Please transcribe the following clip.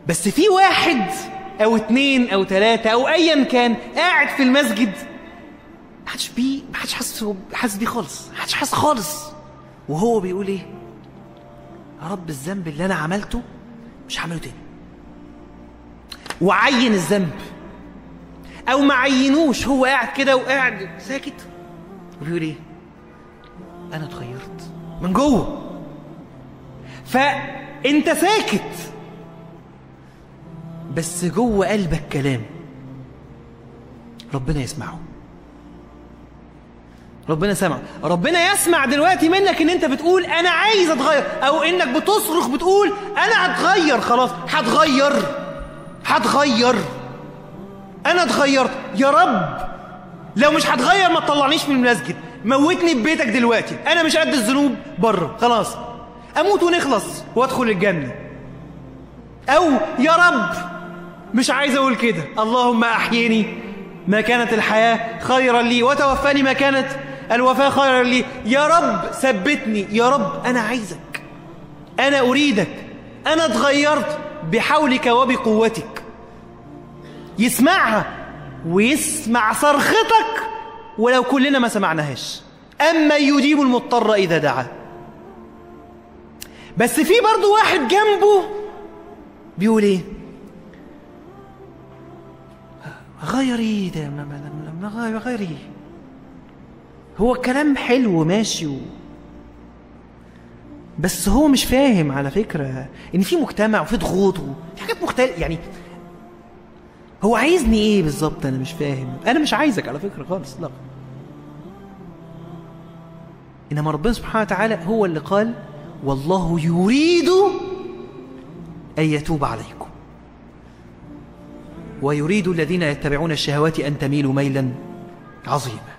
بس في واحد او اتنين او تلاتة او ايا كان قاعد في المسجد محدش بيه محدش حاسس حاسس بيه خالص محدش حاسس خالص وهو بيقول ايه يا رب الذنب اللي انا عملته مش هعمله تاني وعين الذنب او ما عينوش هو قاعد كده وقاعد ساكت وبيقول ايه انا اتغيرت من جوه فانت ساكت بس جوه قلبك كلام ربنا يسمعه ربنا سمع ربنا يسمع دلوقتي منك ان انت بتقول انا عايز اتغير او انك بتصرخ بتقول انا هتغير خلاص هتغير هتغير انا اتغيرت يا رب لو مش هتغير ما تطلعنيش من المسجد موتني ببيتك دلوقتي انا مش قد الذنوب بره خلاص اموت ونخلص وادخل الجنه او يا رب مش عايز اقول كده اللهم احيني ما كانت الحياه خيرا لي وتوفاني ما كانت الوفاه خيرا لي يا رب ثبتني يا رب انا عايزك انا اريدك انا اتغيرت بحولك وبقوتك يسمعها ويسمع صرختك ولو كلنا ما سمعناهاش أما يجيب المضطر إذا دعا بس في برضو واحد جنبه بيقول ايه غيري ده ما ما ما غير- غيري هو الكلام حلو ماشي و... بس هو مش فاهم على فكرة ان في مجتمع وفي ضغوط وفي حاجات مختلفة يعني هو عايزني ايه بالظبط انا مش فاهم انا مش عايزك على فكرة خالص لا انما ربنا سبحانه وتعالى هو اللي قال والله يريد ان يتوب عليكم ويريد الذين يتبعون الشهوات ان تميلوا ميلا عظيما